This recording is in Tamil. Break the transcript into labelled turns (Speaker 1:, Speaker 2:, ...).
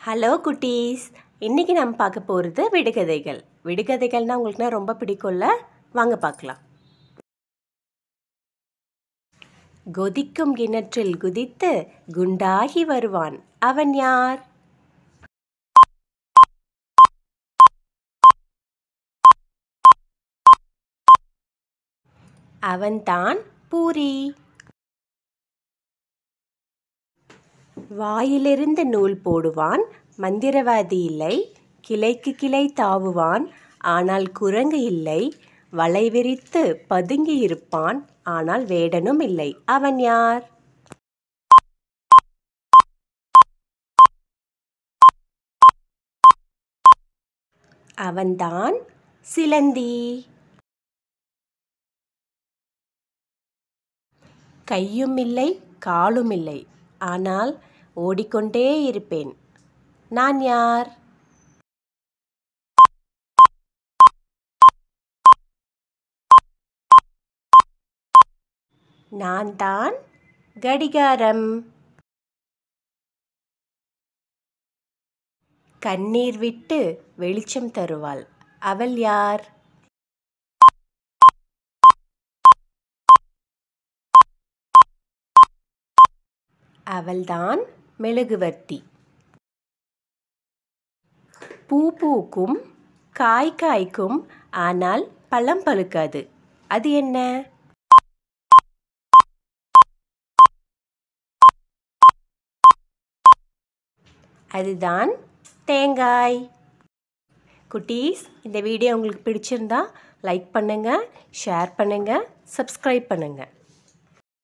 Speaker 1: ஹலோ குட்டீஸ் இன்னைக்கு நம்ம பார்க்க போகிறது விடுகதைகள் விடுகதைகள்னால் உங்களுக்குனா ரொம்ப பிடிக்கும்ல வாங்க பார்க்கலாம் கொதிக்கும் கிணற்றில் குதித்து குண்டாகி வருவான் அவன் யார் அவன்தான் பூரி வாயிலிருந்து நூல் போடுவான் மந்திரவாதி இல்லை கிளைக்கு கிளை தாவுவான் ஆனால் குரங்கு இல்லை வலை விரித்து பதுங்கி இருப்பான் ஆனால் வேடனும் இல்லை அவன் யார் அவன்தான் சிலந்தி கையும் இல்லை காலும் இல்லை ஆனால் ஓடிக்கொண்டே இருப்பேன் நான் யார் நான் தான் கடிகாரம் கண்ணீர் விட்டு வெளிச்சம் தருவாள் அவள் யார் அவள்தான் மெழுகுவர்த்தி பூ பூக்கும் காய் காய்க்கும் ஆனால் பழம் பழுக்காது அது என்ன அதுதான் தேங்காய் குட்டீஸ் இந்த வீடியோ உங்களுக்கு பிடிச்சிருந்தா லைக் பண்ணுங்கள் ஷேர் பண்ணுங்கள் சப்ஸ்கிரைப் பண்ணுங்கள்